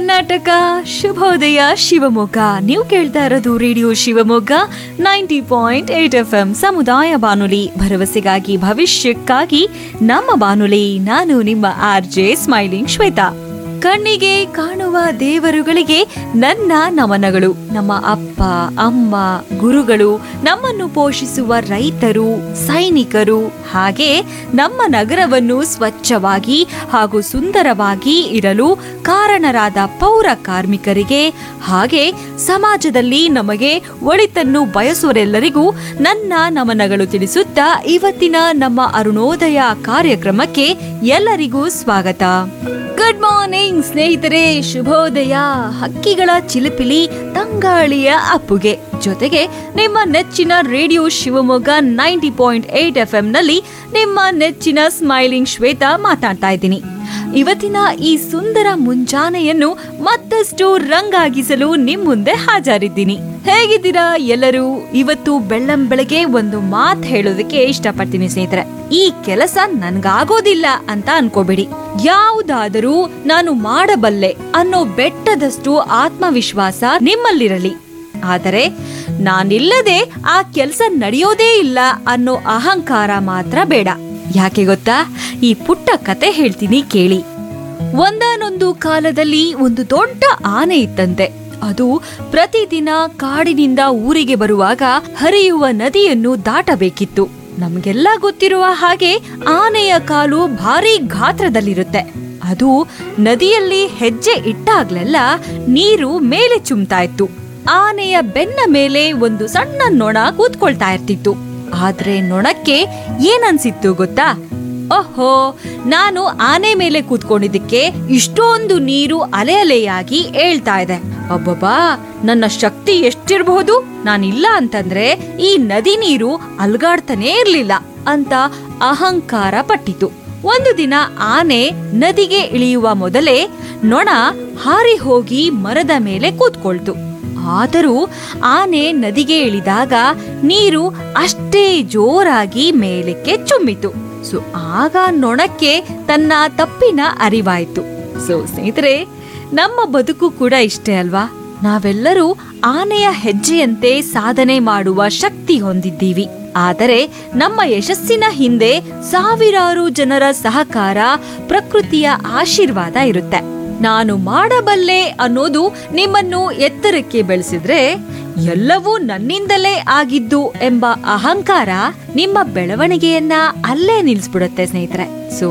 ಕರ್ನಾಟಕ ಶುಭೋದಯ ಶಿವಮೊಗ್ಗ ನೀವು ಕೇಳ್ತಾ ಇರೋದು radio Shivamogga ninety point eight F M ಸಮುದಾಯ ಬಾನುಲಿ ಭರವಸೆಗಾಗಿ ಭವಿಷ್ಯಕ್ಕಾಗಿ ನಮ್ಮ ಬಾನುಲಿ ನಾನು ನಿಮ್ಮ ಆರ್ ಜೆ ಸ್ಮೈಲಿಂಗ್ ಶ್ವೇತಾ ಕಣ್ಣಿಗೆ ಕಾಣುವ ದೇವರುಗಳಿಗೆ ನನ್ನ ನಮನಗಳು ನಮ್ಮ ಅಪ್ಪ ಅಮ್ಮ ಗುರುಗಳು ನಮ್ಮನ್ನು ಪೋಷಿಸುವ ರೈತರು ಸೈನಿಕರು ಹಾಗೆ ನಮ್ಮ ನಗರವನ್ನು ಸ್ವಚ್ಛವಾಗಿ ಹಾಗೂ ಸುಂದರವಾಗಿ ಇರಲು ಕಾರಣರಾದ ಪೌರ ಕಾರ್ಮಿಕರಿಗೆ ಹಾಗೆ ಸಮಾಜದಲ್ಲಿ ನಮಗೆ ಒಳಿತನ್ನು ಬಯಸುವರೆಲ್ಲರಿಗೂ ನನ್ನ ನಮನಗಳು ತಿಳಿಸುತ್ತಾ ಇವತ್ತಿನ ನಮ್ಮ ಅರುಣೋದಯ ಕಾರ್ಯಕ್ರಮಕ್ಕೆ ಎಲ್ಲರಿಗೂ ಸ್ವಾಗತ ಗುಡ್ ಮಾರ್ನಿಂಗ್ ಸ್ನೇಹಿತರೆ ಶುಭೋದಯ ಹಕ್ಕಿಗಳ ಚಿಲಿಪಿಲಿ ತಂಗಾಳಿಯ ಅಪ್ಪುಗೆ ಜೊತೆಗೆ ನಿಮ್ಮ ನೆಚ್ಚಿನ radio Shivamogga ninety point eight F ನಲ್ಲಿ ನಿಮ್ಮ ನೆಚ್ಚಿನ ಸ್ಮೈಲಿಂಗ್ ಶ್ವೇತಾ ಮಾತಾಡ್ತಾ ಇದ್ದೀನಿ ಇವತ್ತಿನ ಈ ಸುಂದರ ಮುಂಜಾನೆಯನ್ನು ಮತ್ತಷ್ಟು ರಂಗಾಗಿಸಲು ನಿಮ್ ಮುಂದೆ ಹಾಜರಿದ್ದೀನಿ ಹೇಗಿದ್ದೀರಾ ಎಲ್ಲರೂ ಇವತ್ತು ಬೆಳ್ಳಂ ಬೆಳಗ್ಗೆ ಒಂದು ಮಾತ್ ಹೇಳೋದಕ್ಕೆ ಇಷ್ಟಪಡ್ತೀನಿ ಸ್ನೇಹಿತರೆ ಈ ಕೆಲಸ ನನ್ಗಾಗೋದಿಲ್ಲ ಅಂತ ಅನ್ಕೋಬೇಡಿ ಯಾವುದಾದರೂ ನಾನು ಮಾಡಬಲ್ಲೆ ಅನ್ನೋ ಬೆಟ್ಟದಷ್ಟು ಆತ್ಮವಿಶ್ವಾಸ ನಿಮ್ಮಲ್ಲಿರಲಿ ಆದರೆ ನಾನಿಲ್ಲದೆ ಆ ಕೆಲಸ ನಡೆಯೋದೇ ಇಲ್ಲ ಅನ್ನೋ ಅಹಂಕಾರ ಮಾತ್ರ ಬೇಡ ಯಾಕೆ ಗೊತ್ತಾ ಈ ಪುಟ್ಟ ಕತೆ ಹೇಳ್ತೀನಿ ಕೇಳಿ ಒಂದಾನೊಂದು ಕಾಲದಲ್ಲಿ ಒಂದು ದೊಡ್ಡ ಆನೆ ಇತ್ತಂತೆ ಅದು ಪ್ರತಿದಿನ ಕಾಡಿನಿಂದ ಊರಿಗೆ ಬರುವಾಗ ಹರಿಯುವ ನದಿಯನ್ನು ದಾಟಬೇಕಿತ್ತು ನಮ್ಗೆಲ್ಲ ಗೊತ್ತಿರುವ ಹಾಗೆ ಆನೆಯ ಕಾಲು ಭಾರಿ ಗಾತ್ರದಲ್ಲಿರುತ್ತೆ ಅದು ನದಿಯಲ್ಲಿ ಹೆಜ್ಜೆ ಇಟ್ಟಾಗ್ಲೆಲ್ಲ ನೀರು ಮೇಲೆ ಚುಮ್ತಾ ಇತ್ತು ಆನೆಯ ಬೆನ್ನ ಮೇಲೆ ಒಂದು ಸಣ್ಣ ನೊಣ ಕೂತ್ಕೊಳ್ತಾ ಇರ್ತಿತ್ತು ಆದ್ರೆ ನೊಣಕ್ಕೆ ಏನನ್ಸಿತ್ತು ಗೊತ್ತಾ ಓಹೋ ನಾನು ಆನೆ ಮೇಲೆ ಕೂತ್ಕೊಂಡಿದ್ದಕ್ಕೆ ಇಷ್ಟೊಂದು ನೀರು ಅಲೆ ಅಲೆಯಾಗಿ ಏಳ್ತಾ ಇದೆ ಅಬ್ಬಬ್ಬಾ ನನ್ನ ಶಕ್ತಿ ಎಷ್ಟಿರಬಹುದು ನಾನಿಲ್ಲ ಅಂತಂದ್ರೆ ಈ ನದಿ ನೀರು ಅಲ್ಗಾಡ್ತಾನೇ ಇರ್ಲಿಲ್ಲ ಅಂತ ಅಹಂಕಾರ ಪಟ್ಟಿತು ಒಂದು ದಿನ ಆನೆ ನದಿಗೆ ಇಳಿಯುವ ಮೊದಲೇ ನೊಣ ಹಾರಿ ಹೋಗಿ ಮರದ ಮೇಲೆ ಕೂತ್ಕೊಳ್ತು ಆದರೂ ಆನೆ ನದಿಗೆ ಇಳಿದಾಗ ನೀರು ಅಷ್ಟೇ ಜೋರಾಗಿ ಮೇಲಕ್ಕೆ ಚುಮ್ಮಿತು ಸೊ ಆಗ ನೊಣಕ್ಕೆ ತನ್ನ ತಪ್ಪಿನ ಅರಿವಾಯ್ತು ಸೊ ಸ್ನೇಹಿತರೆ ನಮ್ಮ ಬದುಕು ಕೂಡ ಇಷ್ಟೇ ಅಲ್ವಾ ನಾವೆಲ್ಲರೂ ಆನೆಯ ಹೆಜ್ಜೆಯಂತೆ ಸಾಧನೆ ಮಾಡುವ ಶಕ್ತಿ ಹೊಂದಿದ್ದೀವಿ ಆದರೆ ನಮ್ಮ ಯಶಸ್ಸಿನ ಹಿಂದೆ ಸಾವಿರಾರು ಜನರ ಸಹಕಾರ ಪ್ರಕೃತಿಯ ಆಶೀರ್ವಾದ ಇರುತ್ತೆ ನಾನು ಮಾಡಬಲ್ಲೆ ಅನ್ನೋದು ನಿಮ್ಮನ್ನು ಎತ್ತರಕ್ಕೆ ಬೆಳೆಸಿದ್ರೆ ಎಲ್ಲವೂ ನನ್ನಿಂದಲೇ ಆಗಿದ್ದು ಎಂಬ ಅಹಂಕಾರ ನಿಮ್ಮ ಬೆಳವಣಿಗೆಯನ್ನ ಅಲ್ಲೇ ನಿಲ್ಸ್ಬಿಡುತ್ತೆ ಸ್ನೇಹಿತರೆ ಸೊ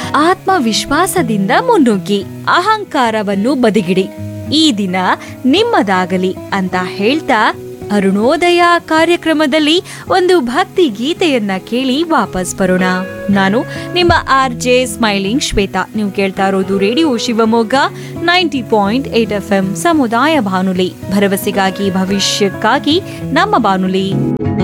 ಆತ್ಮವಿಶ್ವಾಸದಿಂದ ಮುನ್ನುಗ್ಗಿ ಅಹಂಕಾರವನ್ನು ಬದಿಗಿಡಿ ಈ ದಿನ ನಿಮ್ಮದಾಗಲಿ ಅಂತ ಹೇಳ್ತಾ ಅರುಣೋದಯ ಕಾರ್ಯಕ್ರಮದಲ್ಲಿ ಒಂದು ಭಕ್ತಿ ಗೀತೆಯನ್ನ ಕೇಳಿ ವಾಪಸ್ ಬರೋಣ ನಾನು ನಿಮ್ಮ ಆರ್ ಜೆ ಸ್ಮೈಲಿಂಗ್ ಶ್ವೇತಾ ನೀವು ಕೇಳ್ತಾ ಇರೋದು radio Shivamogga ninety point eight F M ಸಮುದಾಯ ಬಾನುಲಿ ಭರವಸೆಗಾಗಿ ಭವಿಷ್ಯಕ್ಕಾಗಿ ನಮ್ಮ ಬಾನುಲಿ